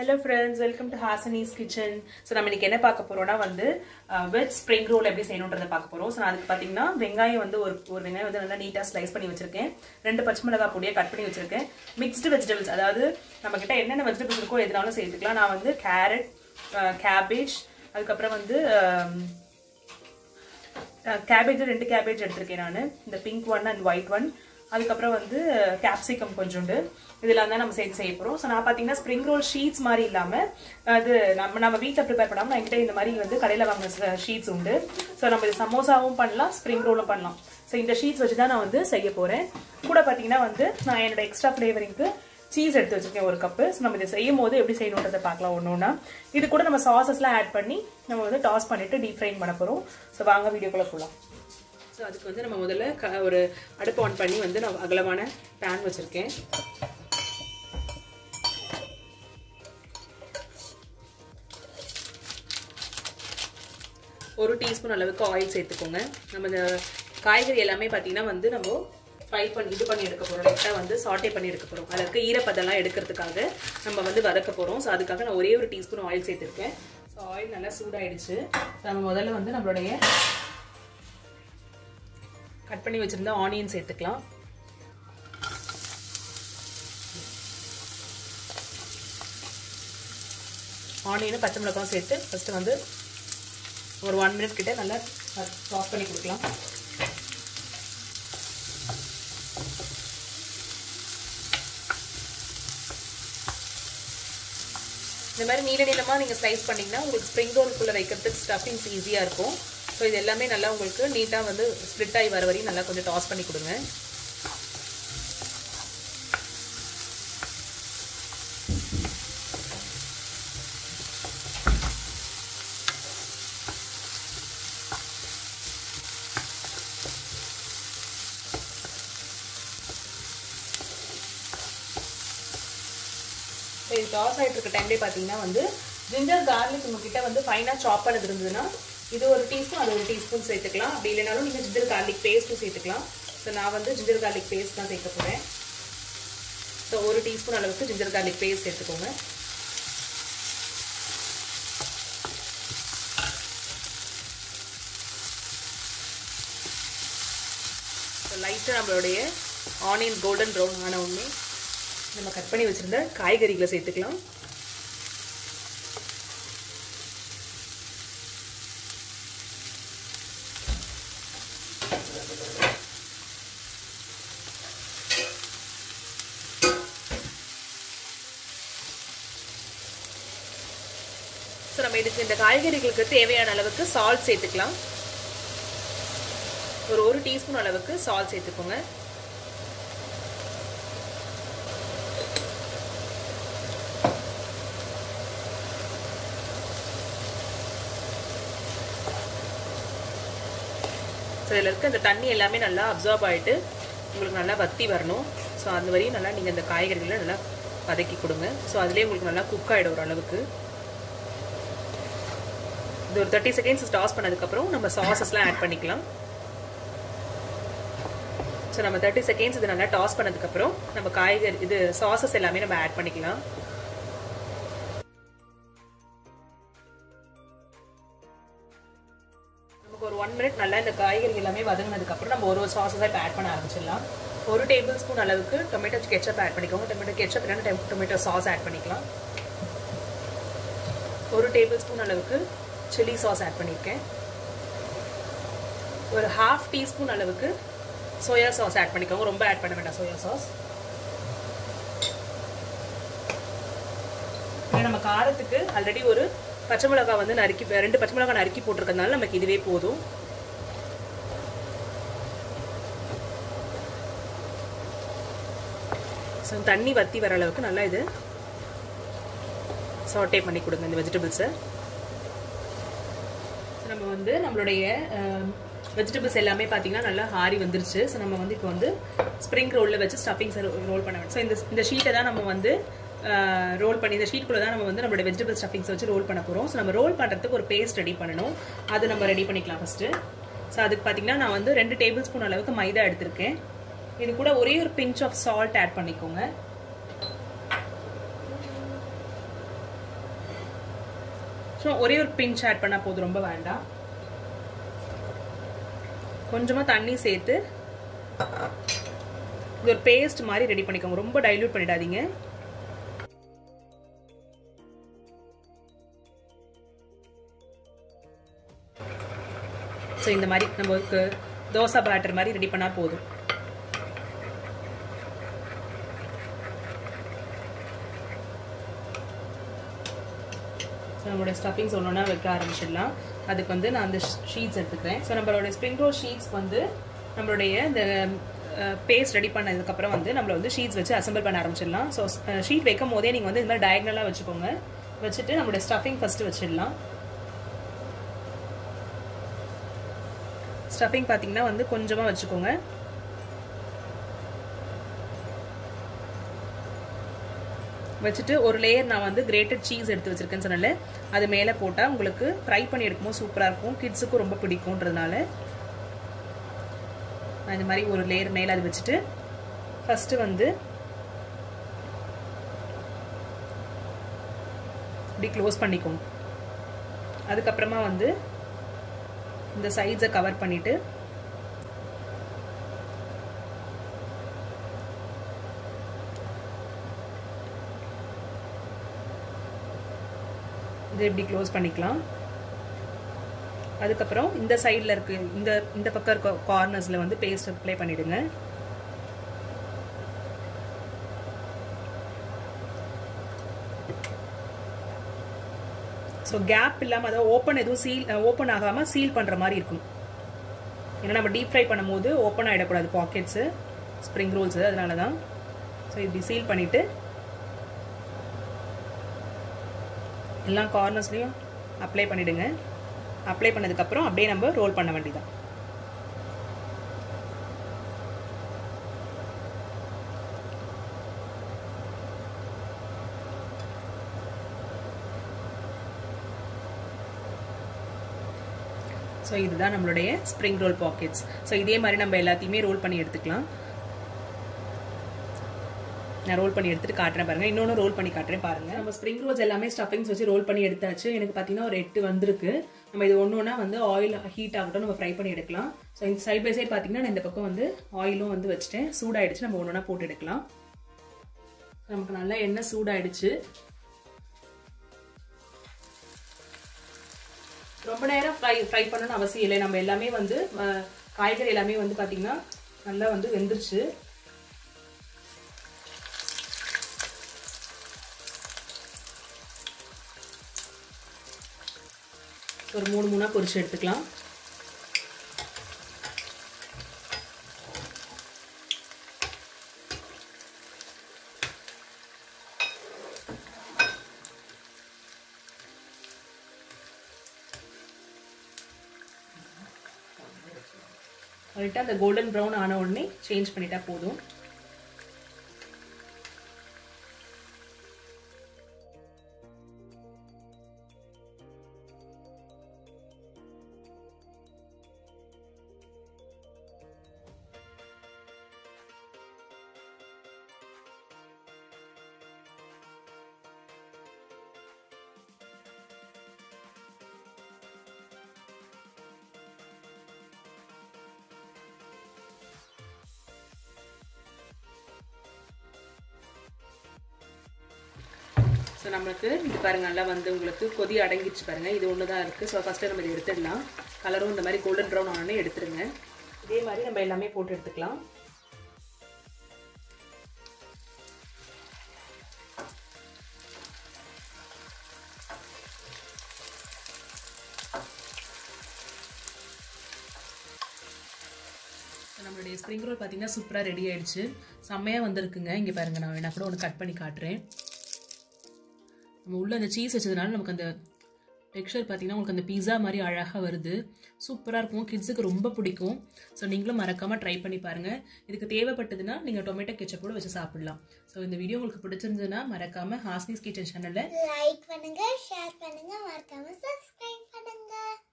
hello friends welcome to Hasni's kitchen so நம்ம இன்னைக்கு என்ன பார்க்க போறோம்னா வந்து வெஜ் ஸ்ப்ரிங் ரோல் எப்படி செய்யணுன்றதை பார்க்க போறோம் ஸோ நான் அதுக்கு பார்த்தீங்கன்னா வெங்காயம் வந்து ஒரு ஒரு வெங்காயம் வந்து நல்லா நீட்டாக ஸ்லைஸ் பண்ணி வச்சிருக்கேன் ரெண்டு பச்சை மிளகாய் பொடியை கட் பண்ணி வச்சிருக்கேன் மிக்ஸ்டு வெஜிடபிள்ஸ் அதாவது நம்ம கிட்ட என்னென்ன வெஜிடபிள்ஸ் இருக்கோ எதுனாலும் சேர்த்துக்கலாம் நான் வந்து கேரட் கேபேஜ் அதுக்கப்புறம் வந்து கேபேஜ் ரெண்டு கேபேஜ் எடுத்திருக்கேன் நான் இந்த pink one and white one அதுக்கப்புறம் வந்து கேப்சிகம் கொஞ்சோண்டு இதெல்லாம் தான் நம்ம சேர்த்து செய்ய போகிறோம் ஸோ நான் பார்த்தீங்கன்னா ஸ்ப்ரிங் ரோல் ஷீட்ஸ் மாதிரி இல்லாமல் அது நம்ம நம்ம வீட்டில் ப்ரிப்பேர் பண்ணாமல் என்கிட்ட இந்த மாதிரி வந்து கடையில் வாங்கின ஷீட்ஸ் உண்டு ஸோ நம்ம இது சமோசாவும் பண்ணலாம் ஸ்ப்ரிங் ரோலும் பண்ணலாம் ஸோ இந்த ஷீட்ஸ் வச்சு தான் நான் வந்து செய்ய போகிறேன் கூட பார்த்தீங்கன்னா வந்து நான் என்னோட எக்ஸ்ட்ரா ஃப்ளேவரிங்க்கு சீஸ் எடுத்து வச்சிருக்கேன் ஒரு கப்பு ஸோ நம்ம இதை செய்யும் போது எப்படி செய்யணுன்றதை பார்க்கலாம் ஒன்று ஒன்றா இது கூட நம்ம சாசஸ்லாம் ஆட் பண்ணி நம்ம வந்து டாஸ் பண்ணிவிட்டு டீப் ஃப்ரைன் பண்ண போகிறோம் ஸோ வாங்க வீடியோக்குள்ளே போகலாம் ஸோ அதுக்கு வந்து நம்ம முதல்ல க ஒரு அடுப்பு ஆன் பண்ணி வந்து நான் அகலமான பேன் வச்சுருக்கேன் ஒரு டீஸ்பூன் அளவுக்கு ஆயில் சேர்த்துக்கோங்க நம்ம இந்த காய்கறி எல்லாமே பார்த்தீங்கன்னா வந்து நம்ம ஃப்ரை பண்ணி இது பண்ணி எடுக்க போகிறோம் லைட்டாக வந்து சாட்டே பண்ணி எடுக்க போகிறோம் அதில் இருக்க ஈரப்பதெல்லாம் எடுக்கிறதுக்காக நம்ம வந்து வதக்க போகிறோம் ஸோ அதுக்காக நான் ஒரே ஒரு டீஸ்பூன் ஆயில் சேர்த்துருக்கேன் ஸோ ஆயில் நல்லா சூடாயிடுச்சு நம்ம முதல்ல வந்து நம்மளுடைய கட் பண்ணி வச்சுருந்தா ஆனியன் சேர்த்துக்கலாம் ஆனியனும் பச்சை மிளகாவும் சேர்த்து ஃபஸ்ட்டு வந்து ஒரு ஒன் மினிட் கிட்ட நல்லா சாஃப்ட் பண்ணி கொடுக்கலாம் இந்த மாதிரி நீல நீளமாக நீங்கள் ஸ்லைஸ் பண்ணிங்கன்னா உங்களுக்கு ஸ்ப்ரிங் ரோலுக்குள்ளே வைக்கிறதுக்கு ஸ்டஃபிங்ஸ் ஈஸியாக இருக்கும் ஸோ இது எல்லாமே நல்லா உங்களுக்கு நீட்டாக வந்து ஸ்ப்ளிட் ஆகி வர வரையும் நல்லா கொஞ்சம் டாஸ் பண்ணி கொடுங்க இது டாஸ் ஆகிட்டு இருக்க டைம்லேயே பார்த்தீங்கன்னா வந்து ஜிஞ்சர் கார்லிக் உங்ககிட்ட வந்து ஃபைனாக சாப் பண்ணது இருந்ததுன்னா இது ஒரு டீஸ்பூன் அது ஒரு டீஸ்பூன் சேர்த்துக்கலாம் அப்படி இல்லைனாலும் நீங்கள் ஜிஞ்சர் கார்லிக் பேஸ்ட்டும் சேர்த்துக்கலாம் ஸோ நான் வந்து ஜிஞ்சர் கார்லிக் பேஸ்ட் தான் சேர்க்க போகிறேன் ஸோ ஒரு டீஸ்பூன் அளவுக்கு ஜிஞ்சர் கார்லிக் பேஸ்ட் சேர்த்துக்கோங்க ஸோ லைட்டாக நம்மளுடைய ஆனியன் கோல்டன் ப்ரௌன் ஆன உடனே நம்ம கட் பண்ணி வச்சுருந்த காய்கறிகளை சேர்த்துக்கலாம் ஸோ நம்ம இதுக்கு இந்த காய்கறிகளுக்கு தேவையான அளவுக்கு சால்ட் சேர்த்துக்கலாம் ஒரு ஒரு டீஸ்பூன் அளவுக்கு சால்ட் சேர்த்துக்கோங்க ஸோ இதில் இருக்க இந்த தண்ணி எல்லாமே நல்லா அப்சார்ப் ஆகிட்டு உங்களுக்கு நல்லா வத்தி வரணும் ஸோ அந்த வரையும் நல்லா நீங்கள் இந்த காய்கறிகளை நல்லா வதக்கி கொடுங்க ஸோ அதுலேயே உங்களுக்கு நல்லா குக் ஆகிடும் ஒரு அளவுக்கு இது ஒரு தேர்ட்டி செகண்ட்ஸ் டாஸ் பண்ணதுக்கப்புறம் நம்ம சாசஸ்லாம் ஆட் பண்ணிக்கலாம் ஸோ நம்ம தேர்ட்டி செகண்ட்ஸ் இது நல்லா டாஸ் பண்ணதுக்கப்புறம் நம்ம காய்கறி இது சாசஸ் எல்லாமே நம்ம ஆட் பண்ணிக்கலாம் நமக்கு ஒரு ஒன் மினிட் நல்லா இந்த காய்கறி எல்லாமே வதங்கினதுக்கப்புறம் நம்ம ஒரு ஒரு சாஸஸாக இப்போ ஆட் பண்ண ஆரம்பிச்சிடலாம் ஒரு டேபிள் ஸ்பூன் அளவுக்கு டொமேட்டோ கெச்சப் ஆட் பண்ணிக்கோங்க டொமேட்டோ கெச்சப் இல்லைன்னா டொமேட்டோ சாஸ் ஆட் பண்ணிக்கலாம் ஒரு டேபிள் ஸ்பூன் அளவுக்கு சில்லி சாஸ் ஆட் பண்ணியிருக்கேன் ஒரு ஹாஃப் டீஸ்பூன் அளவுக்கு சோயா சாஸ் ஆட் பண்ணிக்கோங்க ரொம்ப ஆட் பண்ண வேண்டாம் சோயா சாஸ் நம்ம காரத்துக்கு ஆல்ரெடி ஒரு பச்சை மிளகா வந்து நறுக்கி ரெண்டு பச்சை மிளகா நறுக்கி போட்டிருக்கறதுனால நமக்கு இதுவே போதும் ஸோ தண்ணி வத்தி வர அளவுக்கு நல்லா இது சாட்டே பண்ணி கொடுங்க இந்த வெஜிடபிள்ஸை நம்ம வந்து நம்மளுடைய வெஜிடபிள்ஸ் எல்லாமே பார்த்தீங்கன்னா நல்லா ஹாரி வந்துருச்சு ஸோ நம்ம வந்து இப்போ வந்து ஸ்ப்ரிங் ரோலில் வச்சு ஸ்டஃபிங்ஸ் ரோல் பண்ண வேணும் ஸோ இந்த இந்த ஷீட்டை தான் நம்ம வந்து ரோல் பண்ணி இந்த ஷீட்குள்ளே தான் நம்ம வந்து நம்மளோட வெஜிடபிள் ஸ்டஃபிங்ஸ் வச்சு ரோல் பண்ண போகிறோம் ஸோ நம்ம ரோல் பண்ணுறதுக்கு ஒரு பேஸ்ட் ரெடி பண்ணணும் அது நம்ம ரெடி பண்ணிக்கலாம் ஃபஸ்ட்டு ஸோ அதுக்கு பார்த்தீங்கன்னா நான் வந்து ரெண்டு டேபிள் ஸ்பூன் அளவுக்கு மைதா எடுத்திருக்கேன் இது கூட ஒரே ஒரு பிஞ்ச் ஆஃப் சால்ட் ஆட் பண்ணிக்கோங்க ஸோ ஒரே ஒரு பிஞ்ச் ஆட் பண்ணால் போதும் ரொம்ப வேண்டாம் கொஞ்சமாக தண்ணி சேர்த்து இது ஒரு பேஸ்ட் மாதிரி ரெடி பண்ணிக்கோங்க ரொம்ப டைல்யூட் பண்ணிடாதீங்க ஸோ இந்த மாதிரி நமக்கு தோசை பேட்டர் மாதிரி ரெடி பண்ணால் போதும் ஸோ நம்மளோட ஸ்டஃபிங்ஸ் ஒன்று ஒன்றா வைக்க ஆரம்பிச்சிடலாம் அதுக்கு வந்து நான் அந்த ஷீட்ஸ் எடுத்துக்கிறேன் ஸோ நம்மளோட ஸ்ப்ரிங் ரோல் ஷீட்ஸ் வந்து நம்மளுடைய இந்த பேஸ்ட் ரெடி பண்ணதுக்கப்புறம் வந்து நம்மள வந்து ஷீட்ஸ் வச்சு அசம்பிள் பண்ண ஆரம்பிச்சிடலாம் ஸோ ஷீட் வைக்கும் போதே நீங்கள் வந்து இந்த மாதிரி டயக்னலாக வச்சுக்கோங்க வச்சுட்டு நம்மளுடைய ஸ்டஃபிங் ஃபஸ்ட்டு வச்சிடலாம் ஸ்டஃபிங் பார்த்தீங்கன்னா வந்து கொஞ்சமாக வச்சுக்கோங்க வச்சுட்டு ஒரு லேயர் நான் வந்து கிரேட்டட் சீஸ் எடுத்து வச்சிருக்கேன்னு சொன்னல அது மேலே போட்டால் உங்களுக்கு ஃப்ரை பண்ணி எடுக்கும்போது சூப்பராக இருக்கும் கிட்ஸுக்கும் ரொம்ப பிடிக்கும்ன்றதுனால நான் இந்த மாதிரி ஒரு லேயர் மேலே அது வச்சுட்டு ஃபஸ்ட்டு வந்து இப்படி க்ளோஸ் பண்ணிக்கோங்க அதுக்கப்புறமா வந்து இந்த சைட்ஸை கவர் பண்ணிவிட்டு இது இப்படி க்ளோஸ் பண்ணிக்கலாம் அதுக்கப்புறம் இந்த சைடில் இருக்கு இந்த இந்த பக்கம் இருக்க கார்னர்ஸில் வந்து பேஸ்ட் அப்ளை பண்ணிவிடுங்க ஸோ கேப் இல்லாமல் அதாவது ஓப்பன் எதுவும் சீல் ஓப்பன் ஆகாமல் சீல் பண்ணுற மாதிரி இருக்கும் ஏன்னா நம்ம டீப் ஃப்ரை பண்ணும்போது ஓப்பன் ஆகிடக்கூடாது பாக்கெட்ஸு ஸ்ப்ரிங் ரோல்ஸு அதனால தான் ஸோ இப்படி சீல் பண்ணிவிட்டு எல்லா கார்னர்ஸ்லையும் அப்ளை பண்ணிவிடுங்க அப்ளை பண்ணதுக்கப்புறம் அப்படியே நம்ம ரோல் பண்ண வேண்டியதான் ஸோ இதுதான் நம்மளுடைய ஸ்ப்ரிங் ரோல் பாக்கெட்ஸ் ஸோ இதே மாதிரி நம்ம எல்லாத்தையுமே ரோல் பண்ணி எடுத்துக்கலாம் நான் ரோல் பண்ணி எடுத்துட்டு காட்டுறேன் பாருங்க இன்னொன்று ரோல் பண்ணி காட்டுறேன் பாருங்க நம்ம ஸ்ப்ரிங் ரோல்ஸ் எல்லாமே ஸ்டஃபிங்ஸ் வச்சு ரோல் பண்ணி எடுத்தாச்சு எனக்கு பார்த்தீங்கன்னா ஒரு எட்டு வந்திருக்கு நம்ம இது ஒன்று ஒன்றா வந்து ஆயில் ஹீட் ஆகட்டும் நம்ம ஃப்ரை பண்ணி எடுக்கலாம் ஸோ இந்த சைட் பை சைட் பார்த்தீங்கன்னா நான் இந்த பக்கம் வந்து ஆயிலும் வந்து வச்சுட்டேன் சூடாயிடுச்சு நம்ம ஒன்று ஒன்றா போட்டு எடுக்கலாம் நமக்கு நல்லா எண்ணெய் சூடாயிடுச்சு ரொம்ப நேரம் ஃப்ரை ஃப்ரை பண்ணணும்னு அவசியம் இல்லை நம்ம எல்லாமே வந்து காய்கறி எல்லாமே வந்து பார்த்தீங்கன்னா நல்லா வந்து வெந்துருச்சு ஒரு மூணு மூணாக பொரிச்சு எடுத்துக்கலாம் லைட்டாக அந்த கோல்டன் ப்ரௌன் ஆன உடனே சேஞ்ச் பண்ணிட்டா போதும் ஸோ நம்மளுக்கு இது பாருங்க நல்லா வந்து உங்களுக்கு கொதி அடங்கிடுச்சு பாருங்க இது ஒன்று தான் இருக்குது ஸோ ஃபஸ்ட்டு நம்ம இதை எடுத்துடலாம் கலரும் இந்த மாதிரி கோல்டன் ப்ரௌன் ஆனே எடுத்துருங்க இதே மாதிரி நம்ம எல்லாமே போட்டு எடுத்துக்கலாம் நம்மளுடைய ஸ்ப்ரிங் ரோல் பார்த்தீங்கன்னா சூப்பராக ரெடி ஆயிடுச்சு செம்மையாக வந்திருக்குங்க இங்கே பாருங்க நான் வேணா கூட ஒன்று கட் பண்ணி காட்டுறேன் நம்ம உள்ள அந்த சீஸ் வச்சதுனால நமக்கு அந்த டெக்ஸ்சர் பார்த்தீங்கன்னா உங்களுக்கு அந்த பீஸா மாதிரி அழகாக வருது சூப்பராக இருக்கும் கிட்ஸுக்கு ரொம்ப பிடிக்கும் ஸோ நீங்களும் மறக்காமல் ட்ரை பண்ணி பாருங்கள் இதுக்கு தேவைப்பட்டதுன்னா நீங்கள் டொமேட்டோ கெச்சப்போடு வச்சு சாப்பிடலாம் ஸோ இந்த வீடியோ உங்களுக்கு பிடிச்சிருந்ததுன்னா மறக்காமல் ஹாஸ்னிஸ் கிச்சன் சேனலில் லைக் பண்ணுங்க ஷேர் பண்ணுங்க மறக்காம சப்ஸ்கிரைப் பண்ணுங்க